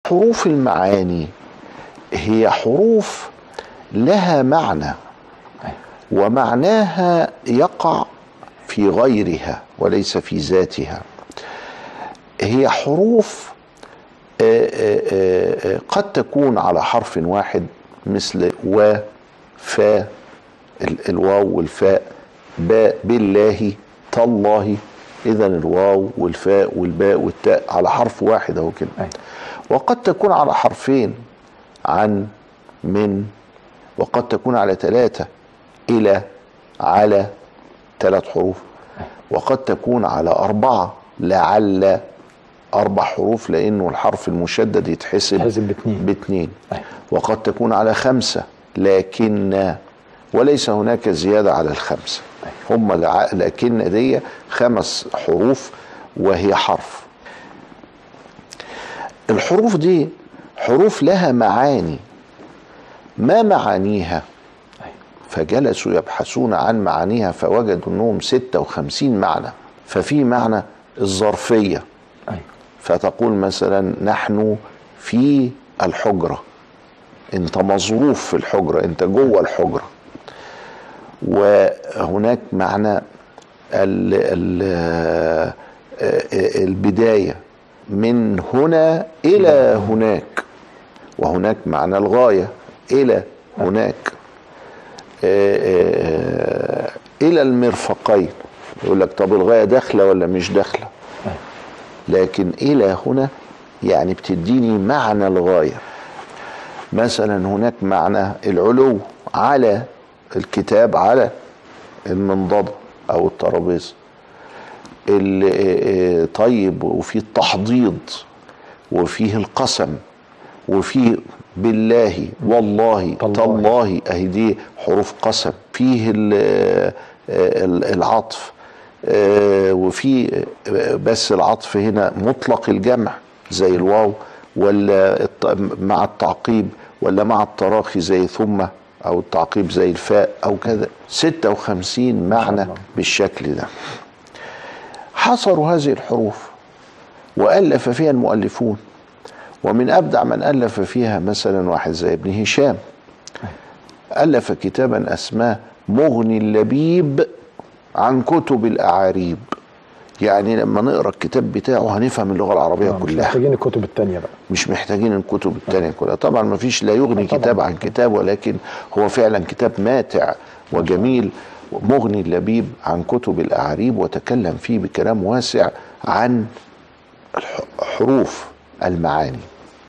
حروف المعاني هي حروف لها معنى ومعناها يقع في غيرها وليس في ذاتها هي حروف آه، آه، آه، قد تكون على حرف واحد مثل و فا ال- الواو والفاء باء بالله تالله اذا الواو والفاء والباء والتاء على حرف واحد اهو كده أيوة. وقد تكون على حرفين عن من وقد تكون على ثلاثة إلى على ثلاث حروف وقد تكون على أربعة لعل أربع حروف لأنه الحرف المشدد يتحسب يتحسب باتنين. باتنين أيوة. وقد تكون على خمسة لكن وليس هناك زيادة على الخمسة هم الع- لكن دي خمس حروف وهي حرف الحروف دي حروف لها معاني ما معانيها فجلسوا يبحثون عن معانيها فوجدوا انهم 56 معنى ففي معنى الظرفيه أيوة. فتقول مثلا نحن في الحجره انت مظروف في الحجره انت جوه الحجره وهناك معنى ال ال البدايه من هنا الى هناك وهناك معنى الغايه الى هناك آه، الى المرفقين يقول لك طب الغايه داخله ولا مش داخله لكن الى هنا يعني بتديني معنى الغايه مثلا هناك معنى العلو على الكتاب على المنضده او الترابيزه ال- آه، آه، طيب وفي التحضيض وفيه القسم وفيه بالله والله تالله. تالله اهي دي حروف قسم فيه ال- آه، ال- العطف آه، وفي آه، بس العطف هنا مطلق الجمع زي الواو ولا الت- مع التعقيب ولا مع التراخي زي ثم او التعقيب زي الفاء او كذا 56 معنى الله. بالشكل ده حصروا هذه الحروف والف فيها المؤلفون ومن ابدع من الف فيها مثلا واحد زي ابن هشام الف كتابا اسماه مغني اللبيب عن كتب الاعاريب يعني لما نقرا الكتاب بتاعه هنفهم اللغه العربيه آه، مش كلها محتاجين الكتب التانية بقى مش محتاجين الكتب التانية كلها طبعا ما فيش لا يغني طبعاً. كتاب عن كتاب ولكن هو فعلا كتاب ماتع وجميل مغني اللبيب عن كتب الأعاريب وتكلم فيه بكلام واسع عن الح- حروف المعاني